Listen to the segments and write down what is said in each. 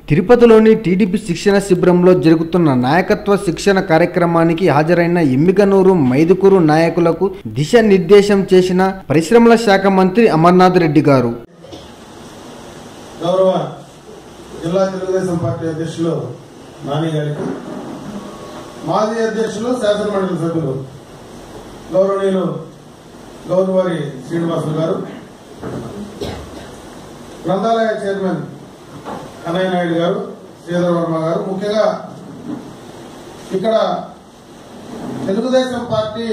తిరుపతిలోని టీడీపీ శిక్షణ శిబిరంలో జరుగుతున్న నాయకత్వ శిక్షణ కార్యక్రమానికి హాజరైన ఎమ్మిగనూరు మైదుకూరు నాయకులకు దిశానిర్దేశం చేసిన పరిశ్రమల శాఖ మంత్రి అమర్నాథ్ రెడ్డి గారు గౌరవ జిల్లా తెలుగుదేశం పార్టీ అధ్యక్షులు నాని గారికి మాజీ అధ్యక్షులు శాసనమండలి సభ్యులు గౌరవనీయులు గౌరవారి శ్రీనివాసులు గారు గ్రంథాలయ చైర్మన్ కన్నయ్య నాయుడు గారు శ్రీధర్ వర్మ గారు ముఖ్యంగా ఇక్కడ తెలుగుదేశం పార్టీ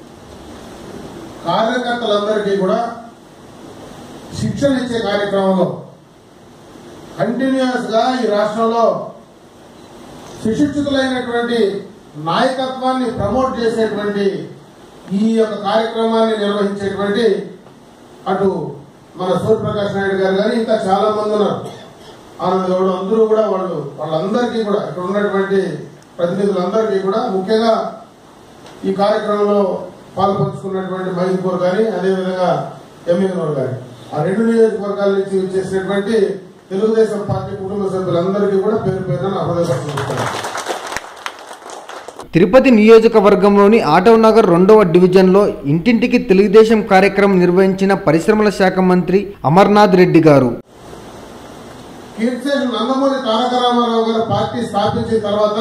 కార్యకర్తలందరికీ కూడా శిక్షణ ఇచ్చే కార్యక్రమంలో కంటిన్యూస్ గా ఈ రాష్ట్రంలో సుశిక్షితులైనటువంటి నాయకత్వాన్ని ప్రమోట్ చేసేటువంటి ఈ యొక్క కార్యక్రమాన్ని నిర్వహించేటువంటి అటు మన సూర్యప్రకాష్ నాయుడు గారు కానీ ఇంకా చాలా మంది ఉన్నారు ఆనంద్ గౌడ్ అందరూ కూడా వాళ్ళు వాళ్ళందరికీ కూడా ఇక్కడ ఉన్నటువంటి ప్రతినిధులందరికీ కూడా ముఖ్యంగా ఈ కార్యక్రమంలో పాల్పంచుకున్నటువంటి మైదుపూర్ కానీ అదేవిధంగా ఎమ్మెల్యేనూరు కానీ ఆ రెండు నియోజకవర్గాల నుంచి చేసినటువంటి తెలుగుదేశం పార్టీ కుటుంబ సభ్యులందరికీ కూడా పేరు పేరున నా హృదయపడుతున్నాను తిరుపతి నియోజకవర్గంలోని ఆటవ్ నగర్ రెండవ డివిజన్లో ఇంటింటికి తెలుగుదేశం కార్యక్రమం నిర్వహించిన పరిశ్రమల శాఖ మంత్రి అమర్నాథ్ రెడ్డి గారు కీర్తిశేషు నందమూరి తారక రామారావు గారు పార్టీ స్థాపించిన తర్వాత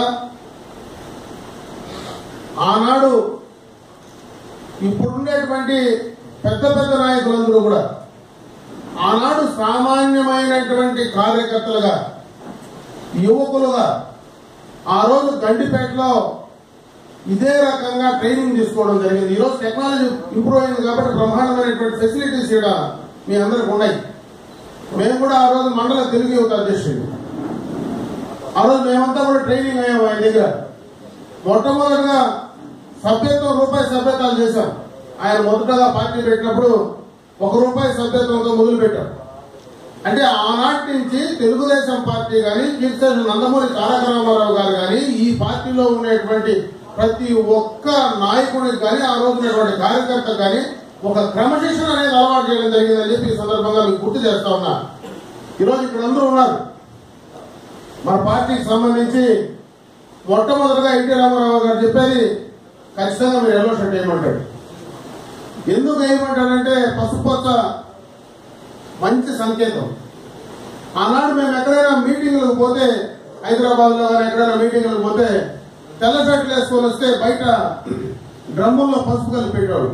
ఆనాడు ఇప్పుడుండేటువంటి పెద్ద పెద్ద నాయకులందరూ కూడా ఆనాడు సామాన్యమైనటువంటి కార్యకర్తలుగా యువకులుగా ఆ రోజు గండిపేటలో ఇదే రకంగా ట్రైనింగ్ తీసుకోవడం జరిగింది ఈ రోజు టెక్నాలజీ ఇంప్రూవ్ అయింది కాబట్టి బ్రహ్మాండమైనటువంటి ఫెసిలిటీస్ ఇక్కడ మీ అందరికి ఉన్నాయి మేము కూడా ఆ రోజు మండల తెలుగు యువత అధ్యక్షుడు ఆ రోజు మేమంతా కూడా ట్రైనింగ్ అయ్యాము ఆయన దగ్గర మొట్టమొదటిగా సభ్యత్వం రూపాయి సభ్యతాలు చేశాం ఆయన మొదటగా పార్టీ పెట్టినప్పుడు ఒక రూపాయి సభ్యత్వంతో మొదలు పెట్టాం అంటే ఆనాటి నుంచి తెలుగుదేశం పార్టీ కానీ కీర్తిశేషు నందమూరి తారక రామారావు గారు కానీ ఈ పార్టీలో ఉండేటువంటి ప్రతి ఒక్క నాయకుడికి కానీ ఆ రోజు ఉన్నటువంటి కార్యకర్త కానీ ఒక క్రమశిక్షణ అనేది అలవాటు చేయడం జరిగిందని చెప్పి ఈ సందర్భంగా మీకు గుర్తు చేస్తా ఉన్నా ఈరోజు ఇక్కడ అందరూ ఉన్నారు మన పార్టీకి సంబంధించి మొట్టమొదటిగా ఎన్టీ రామారావు గారు చెప్పేది ఖచ్చితంగా మీరు ఎల్లో షర్ట్ వేయమంటాడు ఎందుకు వేయమంటాడంటే పసుపచ్చ మంచి సంకేతం ఆనాడు మేము ఎక్కడైనా మీటింగ్లకు పోతే హైదరాబాద్ లో కానీ ఎక్కడైనా మీటింగ్లకు పోతే తెల్ల షర్ట్లు వేసుకొని వస్తే బయట డ్రమ్ముల్లో పసుపు కలిపి పెట్టాడు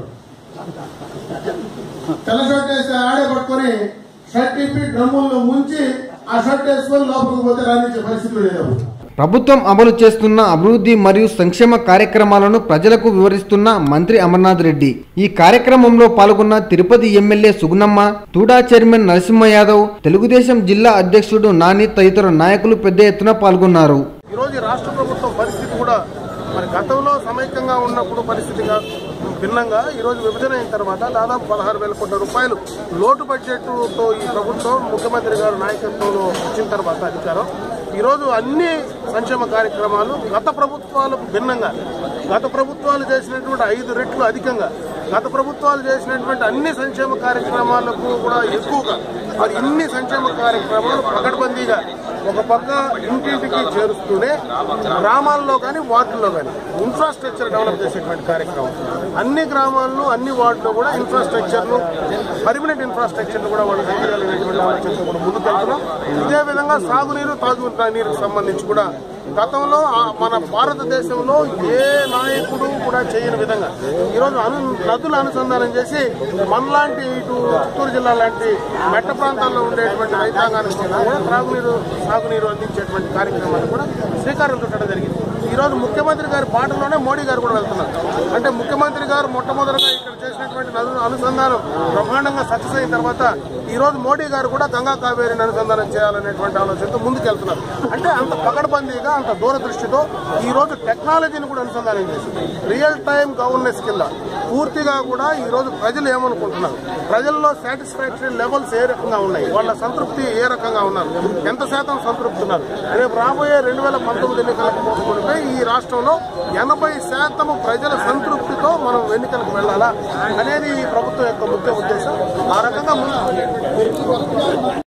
తెల్ల షర్ట్ వేస్తే ఆడే పట్టుకొని షర్ట్ ఇప్పి డ్రమ్ముల్లో ముంచి ఆ షర్ట్ వేసుకొని లోపలికి పోతే రాణించే పరిస్థితి లేదు ప్రభుత్వం అమలు చేస్తున్న అభివృద్ధి మరియు సంక్షేమ కార్యక్రమాలను ప్రజలకు వివరిస్తున్న మంత్రి అమర్నాథ్ రెడ్డి ఈ కార్యక్రమంలో పాల్గొన్న తిరుపతి ఎమ్మెల్యే సుగుణమ్మ తూడా చైర్మన్ నరసింహ యాదవ్ తెలుగుదేశం జిల్లా అధ్యక్షుడు నాని తదితర నాయకులు పెద్ద ఎత్తున పాల్గొన్నారు ఈ రోజు ఈ రాష్ట్ర ప్రభుత్వం పరిస్థితి కూడా మరి గతంలో సమైక్యంగా ఉన్నప్పుడు పరిస్థితిగా భిన్నంగా ఈ రోజు విభజన అయిన తర్వాత దాదాపు పదహారు వేల కోట్ల రూపాయలు లోటు బడ్జెట్తో ఈ ప్రభుత్వం ముఖ్యమంత్రి గారు నాయకత్వంలో వచ్చిన తర్వాత అధికారం ఈ రోజు అన్ని సంక్షేమ కార్యక్రమాలు గత ప్రభుత్వాలకు భిన్నంగా గత ప్రభుత్వాలు చేసినటువంటి ఐదు రెట్లు అధికంగా గత ప్రభుత్వాలు చేసినటువంటి అన్ని సంక్షేమ కార్యక్రమాలకు కూడా ఎక్కువగా మరి ఇన్ని సంక్షేమ కార్యక్రమాలు పకడ్బందీగా ఒక పక్క ఇంటింటికి చేరుస్తూనే గ్రామాల్లో కానీ వార్డుల్లో కానీ ఇన్ఫ్రాస్ట్రక్చర్ డెవలప్ చేసేటువంటి కార్యక్రమం అన్ని గ్రామాల్లో అన్ని వార్డులో కూడా ఇన్ఫ్రాస్ట్రక్చర్ను పర్మనెంట్ ఇన్ఫ్రాస్ట్రక్చర్ కూడా వాళ్ళు చేయగలిగినటువంటి ఆలోచనతో కూడా ముందుకెళ్తున్నాం ఇదే విధంగా సాగునీరు తాగు నీరుకు సంబంధించి కూడా గతంలో ఆ మన భారతదేశంలో ఏ నాయకుడు కూడా చేయని విధంగా ఈరోజు అను నదులు అనుసంధానం చేసి మనలాంటి ఇటు చిత్తూరు జిల్లా లాంటి మెట్ట ప్రాంతాల్లో ఉండేటువంటి రైతాంగానికి కూడా త్రాగునీరు సాగునీరు అందించేటువంటి కార్యక్రమాన్ని కూడా శ్రీకారం చుట్టడం జరిగింది ఈ రోజు ముఖ్యమంత్రి గారి బాటలోనే మోడీ గారు కూడా వెళ్తున్నారు అంటే ముఖ్యమంత్రి గారు మొట్టమొదటిగా ఇక్కడ చేసినటువంటి నదుల అనుసంధానం బ్రహ్మాండంగా సక్సెస్ అయిన తర్వాత ఈ రోజు మోడీ గారు కూడా గంగా కావేరిని అనుసంధానం చేయాలనేటువంటి ఆలోచనతో ముందుకెళ్తున్నారు అంటే అంత పకడ్బందీగా అంత దూరదృష్టితో ఈ రోజు టెక్నాలజీని కూడా అనుసంధానం చేసి రియల్ టైం గవర్నెన్స్ కింద పూర్తిగా కూడా ఈ రోజు ప్రజలు ఏమనుకుంటున్నారు ప్రజల్లో సాటిస్ఫాక్టరీ లెవెల్స్ ఏ రకంగా ఉన్నాయి వాళ్ళ సంతృప్తి ఏ రకంగా ఉన్నారు ఎంత శాతం సంతృప్తి ఉన్నారు రేపు రాబోయే రెండు వేల పంతొమ్మిది ఎన్నికలకు పోసుకుంటే ఈ రాష్ట్రంలో ఎనభై శాతం ప్రజల సంతృప్తితో మనం ఎన్నికలకు వెళ్ళాలా అనేది ఈ ప్రభుత్వం యొక్క ముఖ్య ఉద్దేశం ఆ రకంగా ముందు